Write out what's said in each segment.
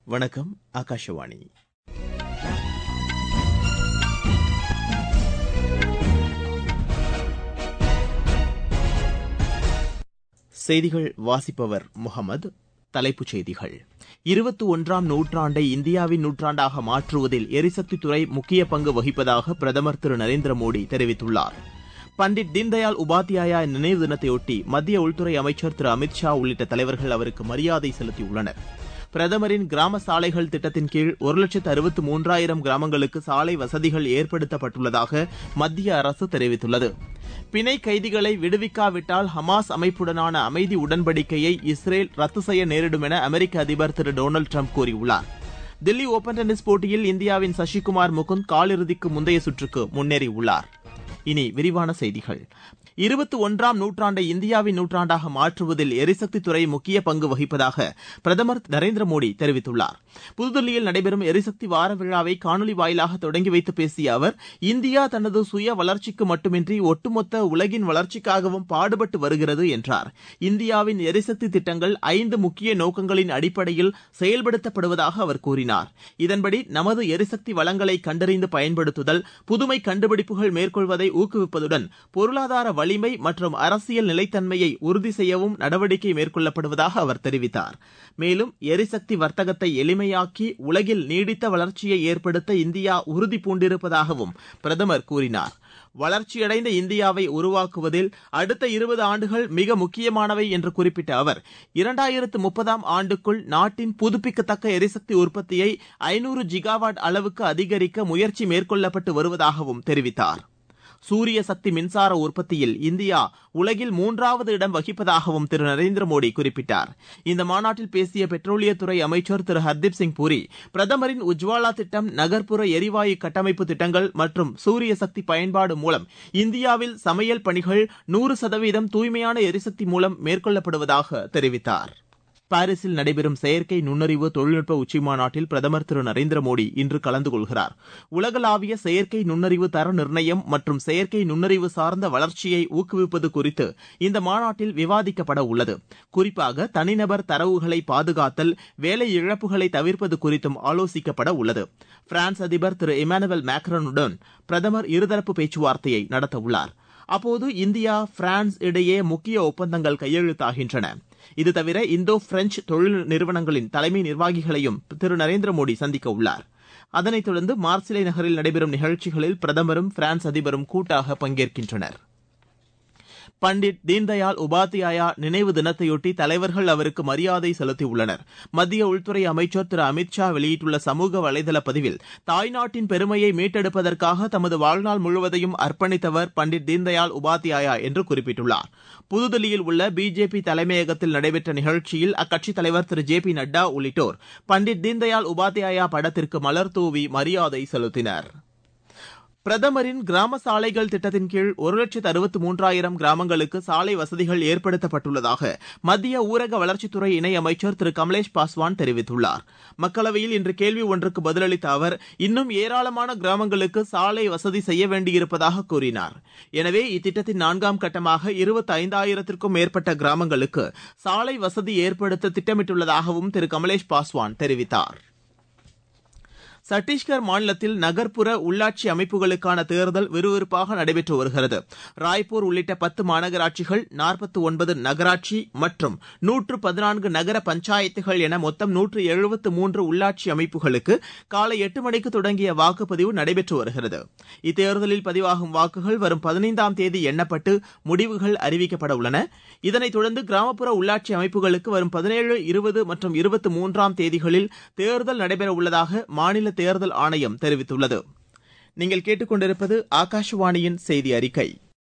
வணக்கம் ஆகாஷவாணி செய்திகள் வாசிப்பவர் முகமது தலைப்புச் செய்திகள் இருபத்தி ஒன்றாம் நூற்றாண்டை இந்தியாவின் நூற்றாண்டாக மாற்றுவதில் எரிசக்தித் துறை முக்கிய பங்கு வகிப்பதாக பிரதமர் திரு நரேந்திர மோடி தெரிவித்துள்ளார் பண்டிட் தீன்தயாள் உபாத்யாயா நினைவு தினத்தையொட்டி மத்திய உள்துறை அமைச்சர் திரு அமித் ஷா உள்ளிட்ட தலைவர்கள் அவருக்கு மரியாதை செலுத்தியுள்ளனர் பிரதமரின் கிராம சாலைகள் திட்டத்தின் கீழ் ஒரு லட்சத்து அறுபத்து மூன்றாயிரம் கிராமங்களுக்கு சாலை வசதிகள் ஏற்படுத்தப்பட்டுள்ளதாக மத்திய அரசு தெரிவித்துள்ளது பிணை கைதிகளை விடுவிக்காவிட்டால் ஹமாஸ் அமைப்புடனான அமைதி உடன்படிக்கையை இஸ்ரேல் ரத்து செய்ய நேரிடும் என அமெரிக்க அதிபர் திரு டொனால்டு ட்ரம்ப் கூறியுள்ளார் தில்லி ஓபன் டென்னிஸ் போட்டியில் இந்தியாவின் சசிகுமார் முகுந்த் காலிறுதிக்கு முந்தைய சுற்றுக்கு முன்னேறியுள்ளார் இனி விரிவான செய்திகள் இருபத்தி ஒன்றாம் நூற்றாண்டை இந்தியாவின் நூற்றாண்டாக மாற்றுவதில் எரிசக்தித் துறை முக்கிய பங்கு வகிப்பதாக பிரதமர் நரேந்திர மோடி தெரிவித்துள்ளார் புதுதில்லியில் நடைபெறும் எரிசக்தி வார விழாவை காணொலி வாயிலாக தொடங்கி வைத்து பேசிய அவர் இந்தியா தனது சுய வளர்ச்சிக்கு மட்டுமின்றி ஒட்டுமொத்த உலகின் வளர்ச்சிக்காகவும் பாடுபட்டு வருகிறது என்றார் இந்தியாவின் எரிசக்தி திட்டங்கள் ஐந்து முக்கிய நோக்கங்களின் அடிப்படையில் செயல்படுத்தப்படுவதாக அவர் கூறினார் இதன்படி நமது எரிசக்தி வளங்களை கண்டறிந்து பயன்படுத்துதல் புதுமை கண்டுபிடிப்புகள் மேற்கொள்வதை ஊக்குவிப்பதுடன் பொருளாதார வலிமை மற்றும் அரசியல் நிலைத்தன்மையை உறுதி செய்யவும் நடவடிக்கை மேற்கொள்ளப்படுவதாக அவர் தெரிவித்தார் மேலும் எரிசக்தி வர்த்தகத்தை எளிமையாக்கி உலகில் நீடித்த வளர்ச்சியை ஏற்படுத்த இந்தியா உறுதி பூண்டிருப்பதாகவும் பிரதமர் கூறினார் வளர்ச்சியடைந்த இந்தியாவை உருவாக்குவதில் அடுத்த இருபது ஆண்டுகள் மிக முக்கியமானவை என்று குறிப்பிட்ட அவர் இரண்டாயிரத்து முப்பதாம் ஆண்டுக்குள் நாட்டின் புதுப்பிக்கத்தக்க எரிசக்தி உற்பத்தியை ஐநூறு ஜிகாவாட் அளவுக்கு அதிகரிக்க முயற்சி மேற்கொள்ளப்பட்டு வருவதாகவும் தெரிவித்தார் சூரிய சக்தி மின்சார உற்பத்தியில் இந்தியா உலகில் மூன்றாவது இடம் வகிப்பதாகவும் திரு நரேந்திர மோடி குறிப்பிட்டார் இந்த மாநாட்டில் பேசிய பெட்ரோலியத்துறை அமைச்சர் திரு ஹர்தீப் சிங் பூரி பிரதமரின் உஜ்வாலா திட்டம் நகர்ப்புற எரிவாயு கட்டமைப்பு திட்டங்கள் மற்றும் சூரிய சக்தி பயன்பாடு மூலம் இந்தியாவில் சமையல் பணிகள் நூறு சதவீதம் தூய்மையான எரிசக்தி மூலம் மேற்கொள்ளப்படுவதாக தெரிவித்தார் பாரிஸில் நடைபெறும் செயற்கை நுண்ணறிவு தொழில்நுட்ப உச்சிமாநாட்டில் பிரதமர் திரு நரேந்திர மோடி இன்று கலந்து கொள்கிறார் உலகளாவிய செயற்கை நுண்ணறிவு தர நிர்ணயம் மற்றும் செயற்கை நுண்ணறிவு சார்ந்த வளர்ச்சியை ஊக்குவிப்பது குறித்து இந்த மாநாட்டில் விவாதிக்கப்பட உள்ளது குறிப்பாக தனிநபர் தரவுகளை பாதுகாத்தல் வேலை இழப்புகளை தவிர்ப்பது குறித்தும் ஆலோசிக்கப்பட உள்ளது பிரான்ஸ் அதிபர் திரு இமானுவேல் மேக்ரனுடன் பிரதமர் இருதரப்பு பேச்சுவார்த்தையை நடத்தவுள்ளார் அப்போது இந்தியா பிரான்ஸ் இடையே முக்கிய ஒப்பந்தங்கள் கையெழுத்தாகின்றன இது தவிர இந்தோ பிரெஞ்ச் தொழில் நிறுவனங்களின் தலைமை நிர்வாகிகளையும் திரு நரேந்திர மோடி சந்திக்க உள்ளார் அதனைத் தொடர்ந்து மார்சிலை நகரில் நடைபெறும் நிகழ்ச்சிகளில் பிரதமரும் பிரான்ஸ் அதிபரும் கூட்டாக பங்கேற்கின்றனர் பண்டிட் தீன்தயாள் உபாத்யாயா நினைவு தினத்தையொட்டி தலைவர்கள் அவருக்கு மரியாதை செலுத்தியுள்ளனர் மத்திய உள்துறை அமைச்சர் திரு அமித் ஷா வெளியிட்டுள்ள சமூக வலைதள பதிவில் தாய்நாட்டின் பெருமையை மீட்டெடுப்பதற்காக தமது வாழ்நாள் முழுவதையும் அர்ப்பணித்தவர் பண்டிட் தீன்தயாள் உபாத்யாயா என்று குறிப்பிட்டுள்ளார் புதுதில்லியில் உள்ள பிஜேபி தலைமையகத்தில் நடைபெற்ற நிகழ்ச்சியில் அக்கட்சித் தலைவர் திரு ஜே பி நட்டா உள்ளிட்டோர் பண்டிட் தீன்தயாள் உபாத்யாயா படத்திற்கு மலர் தூவி மரியாதை செலுத்தினர் பிரதமரின் கிராம சாலைகள் திட்டத்தின் கீழ் ஒரு லட்சத்து அறுபத்து மூன்றாயிரம் கிராமங்களுக்கு சாலை வசதிகள் ஏற்படுத்தப்பட்டுள்ளதாக மத்திய ஊரக வளர்ச்சித்துறை இணையமைச்சர் திரு கமலேஷ் பாஸ்வான் தெரிவித்துள்ளார் மக்களவையில் இன்று கேள்வி ஒன்றுக்கு பதிலளித்த அவர் இன்னும் ஏராளமான கிராமங்களுக்கு சாலை வசதி செய்ய வேண்டியிருப்பதாக கூறினார் எனவே இத்திட்டத்தின் நான்காம் கட்டமாக இருபத்தி ஐந்தாயிரத்திற்கும் மேற்பட்ட கிராமங்களுக்கு சாலை வசதி ஏற்படுத்த திட்டமிட்டுள்ளதாகவும் திரு கமலேஷ் பாஸ்வான் தெரிவித்தார் சத்தீஸ்கர் மாநிலத்தில் நகர்ப்புற உள்ளாட்சி அமைப்புகளுக்கான தேர்தல் விறுவிறுப்பாக நடைபெற்று வருகிறது ராய்ப்பூர் உள்ளிட்ட பத்து மாநகராட்சிகள் நாற்பத்தி ஒன்பது நகராட்சி மற்றும் நூற்று பதினான்கு நகர பஞ்சாயத்துகள் என மொத்தம் நூற்று எழுபத்து மூன்று உள்ளாட்சி அமைப்புகளுக்கு காலை எட்டு மணிக்கு தொடங்கிய வாக்குப்பதிவு நடைபெற்று வருகிறது இத்தேர்தலில் பதிவாகும் வாக்குகள் வரும் பதினைந்தாம் தேதி எண்ணப்பட்டு முடிவுகள் அறிவிக்கப்பட உள்ளன இதனைத் தொடர்ந்து கிராமப்புற உள்ளாட்சி அமைப்புகளுக்கு வரும் பதினேழு இருபது மற்றும் இருபத்தி மூன்றாம் தேதிகளில் தேர்தல் நடைபெற உள்ளதாக மாநில தேர்தல் ஆணையம் தெரிவித்துள்ளது நீங்கள் கேட்டுக்கொண்டிருப்பது ஆகாஷவாணியின் செய்தி அறிக்கை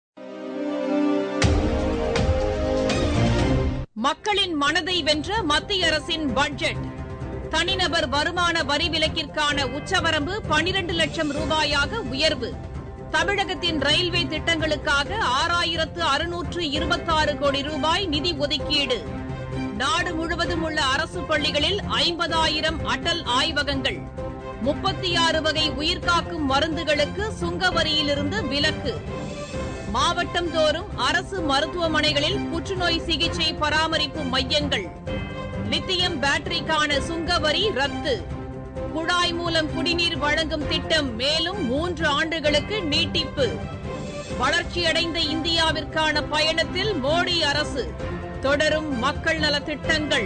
மக்களின் மனதை வென்ற மத்திய அரசின் பட்ஜெட் தனிநபர் வருமான வரி விலக்கிற்கான உச்சவரம்பு பனிரண்டு லட்சம் ரூபாயாக உயர்வு தமிழகத்தின் ரயில்வே திட்டங்களுக்காக ஆறாயிரத்து அறுநூற்று இருபத்தாறு கோடி ரூபாய் நிதி ஒதுக்கீடு நாடு முழுவதும் உள்ள அரசு பள்ளிகளில் ஐம்பதாயிரம் அடல் ஆய்வகங்கள் முப்பத்தி ஆறு வகை உயிர்காக்கும் மருந்துகளுக்கு சுங்க வரியிலிருந்து விலக்கு மாவட்டம் தோறும் அரசு மருத்துவமனைகளில் புற்றுநோய் சிகிச்சை பராமரிப்பு மையங்கள் லித்தியம் பேட்டரிக்கான சுங்க வரி ரத்து குழாய் மூலம் குடிநீர் வழங்கும் திட்டம் மேலும் மூன்று ஆண்டுகளுக்கு நீட்டிப்பு வளர்ச்சியடைந்த இந்தியாவிற்கான பயணத்தில் மோடி அரசு தொடரும் மக்கள் நலத் திட்டங்கள்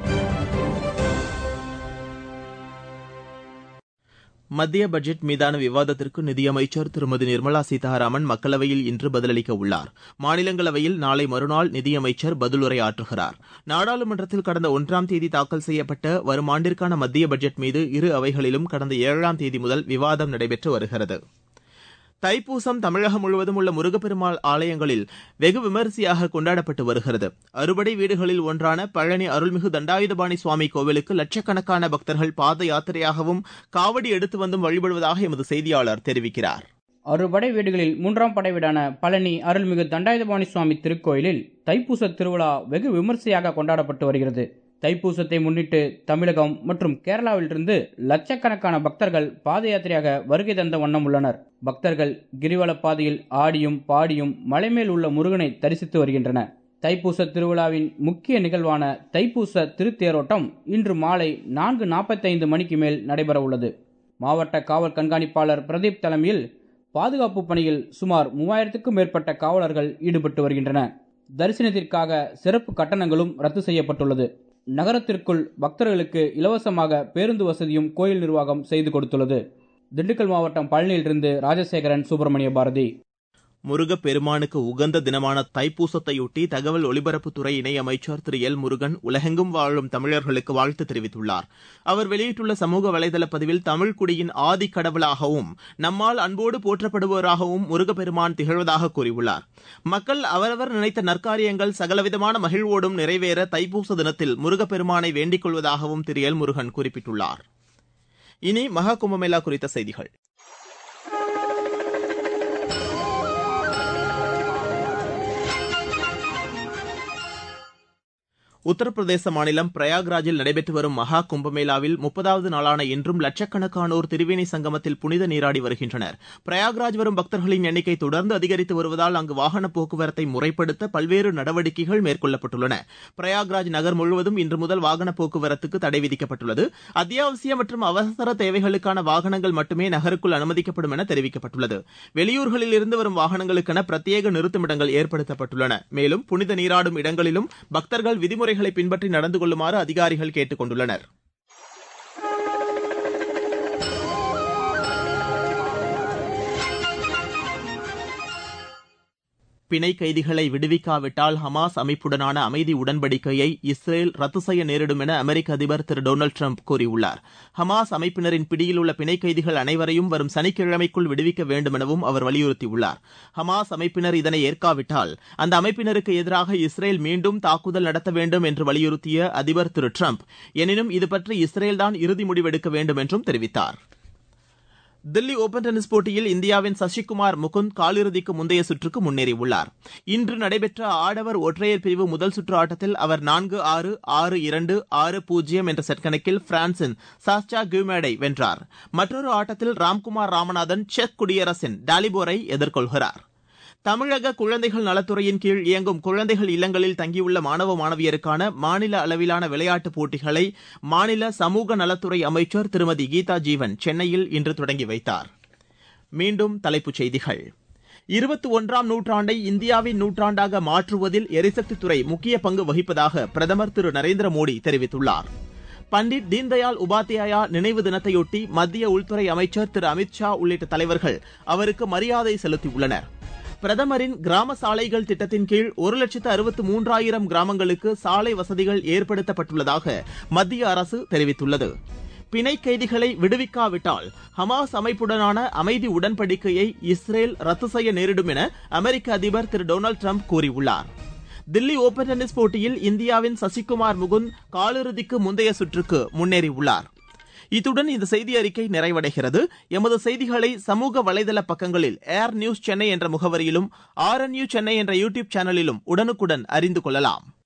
மத்திய பட்ஜெட் மீதான விவாதத்திற்கு நிதியமைச்சர் திருமதி நிர்மலா சீதாராமன் மக்களவையில் இன்று பதிலளிக்க உள்ளார் மாநிலங்களவையில் நாளை மறுநாள் நிதியமைச்சர் பதிலுரையாற்றுகிறார் நாடாளுமன்றத்தில் கடந்த ஒன்றாம் தேதி தாக்கல் செய்யப்பட்ட வரும் ஆண்டிற்கான மத்திய பட்ஜெட் மீது இரு அவைகளிலும் கடந்த ஏழாம் தேதி முதல் விவாதம் நடைபெற்று வருகிறது தைப்பூசம் தமிழகம் முழுவதும் உள்ள முருகப்பெருமாள் ஆலயங்களில் வெகு விமரிசையாக கொண்டாடப்பட்டு வருகிறது அறுபடை வீடுகளில் ஒன்றான பழனி அருள்மிகு தண்டாயுதபாணி சுவாமி கோவிலுக்கு லட்சக்கணக்கான பக்தர்கள் பாத யாத்திரையாகவும் காவடி எடுத்து வந்தும் வழிபடுவதாக எமது செய்தியாளர் தெரிவிக்கிறார் அறுபடை வீடுகளில் மூன்றாம் படை வீடான பழனி அருள்மிகு தண்டாயுதபாணி சுவாமி திருக்கோயிலில் தைப்பூச திருவிழா வெகு விமரிசையாக கொண்டாடப்பட்டு வருகிறது தைப்பூசத்தை முன்னிட்டு தமிழகம் மற்றும் கேரளாவிலிருந்து லட்சக்கணக்கான பக்தர்கள் பாத யாத்திரையாக வருகை தந்த வண்ணம் உள்ளனர் பக்தர்கள் கிரிவல பாதையில் ஆடியும் பாடியும் மலைமேல் உள்ள முருகனை தரிசித்து வருகின்றனர் தைப்பூச திருவிழாவின் முக்கிய நிகழ்வான தைப்பூச திருத்தேரோட்டம் இன்று மாலை நான்கு நாற்பத்தைந்து மணிக்கு மேல் நடைபெற உள்ளது மாவட்ட காவல் கண்காணிப்பாளர் பிரதீப் தலைமையில் பாதுகாப்பு பணியில் சுமார் மூவாயிரத்துக்கும் மேற்பட்ட காவலர்கள் ஈடுபட்டு வருகின்றனர் தரிசனத்திற்காக சிறப்பு கட்டணங்களும் ரத்து செய்யப்பட்டுள்ளது நகரத்திற்குள் பக்தர்களுக்கு இலவசமாக பேருந்து வசதியும் கோயில் நிர்வாகம் செய்து கொடுத்துள்ளது திண்டுக்கல் மாவட்டம் பழனியிலிருந்து ராஜசேகரன் சுப்பிரமணிய பாரதி முருகப்பெருமானுக்கு உகந்த தினமான தைப்பூசத்தையொட்டி தகவல் ஒலிபரப்புத்துறை இணையமைச்சர் திரு எல் முருகன் உலகெங்கும் வாழும் தமிழர்களுக்கு வாழ்த்து தெரிவித்துள்ளார் அவர் வெளியிட்டுள்ள சமூக வலைதள பதிவில் தமிழ் குடியின் ஆதி கடவுளாகவும் நம்மால் அன்போடு போற்றப்படுபவராகவும் முருகப்பெருமான் திகழ்வதாக கூறியுள்ளார் மக்கள் அவரவர் நினைத்த நற்காரியங்கள் சகலவிதமான மகிழ்வோடும் நிறைவேற தைப்பூச தினத்தில் முருகப்பெருமானை வேண்டிக் கொள்வதாகவும் திரு எல் முருகன் குறிப்பிட்டுள்ளார் இனி மகா கும்பமேளா குறித்த செய்திகள் உத்தரப்பிரதேச மாநிலம் பிரயாக்ராஜில் நடைபெற்று வரும் மகா கும்பமேளாவில் முப்பதாவது நாளான இன்றும் லட்சக்கணக்கானோர் திரிவேணி சங்கமத்தில் புனித நீராடி வருகின்றனர் பிரயாக்ராஜ் வரும் பக்தர்களின் எண்ணிக்கை தொடர்ந்து அதிகரித்து வருவதால் அங்கு வாகன போக்குவரத்தை முறைப்படுத்த பல்வேறு நடவடிக்கைகள் மேற்கொள்ளப்பட்டுள்ளன பிரயாக்ராஜ் நகர் முழுவதும் இன்று முதல் வாகன போக்குவரத்துக்கு தடை விதிக்கப்பட்டுள்ளது அத்தியாவசிய மற்றும் அவசர தேவைகளுக்கான வாகனங்கள் மட்டுமே நகருக்குள் அனுமதிக்கப்படும் என தெரிவிக்கப்பட்டுள்ளது வெளியூர்களில் இருந்து வரும் வாகனங்களுக்கென பிரத்யேக நிறுத்துமிடங்கள் ஏற்படுத்தப்பட்டுள்ளன மேலும் புனித நீராடும் இடங்களிலும் பக்தர்கள் விதிமுறை விதிமுறைகளை பின்பற்றி நடந்து கொள்ளுமாறு அதிகாரிகள் கேட்டுக் கொண்டுள்ளனர் பிணை கைதிகளை விடுவிக்காவிட்டால் ஹமாஸ் அமைப்புடனான அமைதி உடன்படிக்கையை இஸ்ரேல் ரத்து செய்ய நேரிடும் என அமெரிக்க அதிபர் திரு டொனால்டு டிரம்ப் கூறியுள்ளார் ஹமாஸ் அமைப்பினரின் பிடியில் உள்ள பிணை கைதிகள் அனைவரையும் வரும் சனிக்கிழமைக்குள் விடுவிக்க வேண்டும் எனவும் அவர் வலியுறுத்தியுள்ளார் ஹமாஸ் அமைப்பினர் இதனை ஏற்காவிட்டால் அந்த அமைப்பினருக்கு எதிராக இஸ்ரேல் மீண்டும் தாக்குதல் நடத்த வேண்டும் என்று வலியுறுத்திய அதிபர் திரு டிரம்ப் எனினும் இதுபற்றி இஸ்ரேல்தான் இறுதி முடிவெடுக்க வேண்டும் என்றும் தெரிவித்தார் தில்லி ஓபன் டென்னிஸ் போட்டியில் இந்தியாவின் சசிகுமார் முகுந்த் காலிறுதிக்கு முந்தைய சுற்றுக்கு முன்னேறியுள்ளார் இன்று நடைபெற்ற ஆடவர் ஒற்றையர் பிரிவு முதல் சுற்று ஆட்டத்தில் அவர் நான்கு ஆறு ஆறு இரண்டு ஆறு பூஜ்ஜியம் என்ற செட் கணக்கில் பிரான்சின் சாஸ்டா கியூமேடை வென்றார் மற்றொரு ஆட்டத்தில் ராம்குமார் ராமநாதன் செக் குடியரசின் டாலிபோரை எதிர்கொள்கிறார் தமிழக குழந்தைகள் நலத்துறையின் கீழ் இயங்கும் குழந்தைகள் இல்லங்களில் தங்கியுள்ள மாணவ மாணவியருக்கான மாநில அளவிலான விளையாட்டுப் போட்டிகளை மாநில சமூக நலத்துறை அமைச்சர் திருமதி கீதா ஜீவன் சென்னையில் இன்று தொடங்கி வைத்தார் மீண்டும் தலைப்புச் செய்திகள் இருபத்தி ஒன்றாம் நூற்றாண்டை இந்தியாவின் நூற்றாண்டாக மாற்றுவதில் எரிசக்தித்துறை முக்கிய பங்கு வகிப்பதாக பிரதமர் திரு நரேந்திர மோடி தெரிவித்துள்ளார் பண்டிட் தீன்தயாள் உபாத்யாயா நினைவு தினத்தையொட்டி மத்திய உள்துறை அமைச்சர் திரு அமித் ஷா உள்ளிட்ட தலைவர்கள் அவருக்கு மரியாதை செலுத்தியுள்ளனர் பிரதமரின் கிராம சாலைகள் திட்டத்தின் கீழ் ஒரு லட்சத்து அறுபத்து மூன்றாயிரம் கிராமங்களுக்கு சாலை வசதிகள் ஏற்படுத்தப்பட்டுள்ளதாக மத்திய அரசு தெரிவித்துள்ளது பிணை கைதிகளை விடுவிக்காவிட்டால் ஹமாஸ் அமைப்புடனான அமைதி உடன்படிக்கையை இஸ்ரேல் ரத்து செய்ய நேரிடும் என அமெரிக்க அதிபர் திரு டொனால்டு டிரம்ப் கூறியுள்ளார் தில்லி ஓபன் டென்னிஸ் போட்டியில் இந்தியாவின் சசிகுமார் முகுந்த் காலிறுதிக்கு முந்தைய சுற்றுக்கு முன்னேறியுள்ளார் இத்துடன் இந்த செய்தி அறிக்கை நிறைவடைகிறது எமது செய்திகளை சமூக வலைதள பக்கங்களில் ஏர் நியூஸ் சென்னை என்ற முகவரியிலும் ஆர் என் சென்னை என்ற யூடியூப் சேனலிலும் உடனுக்குடன் அறிந்து கொள்ளலாம்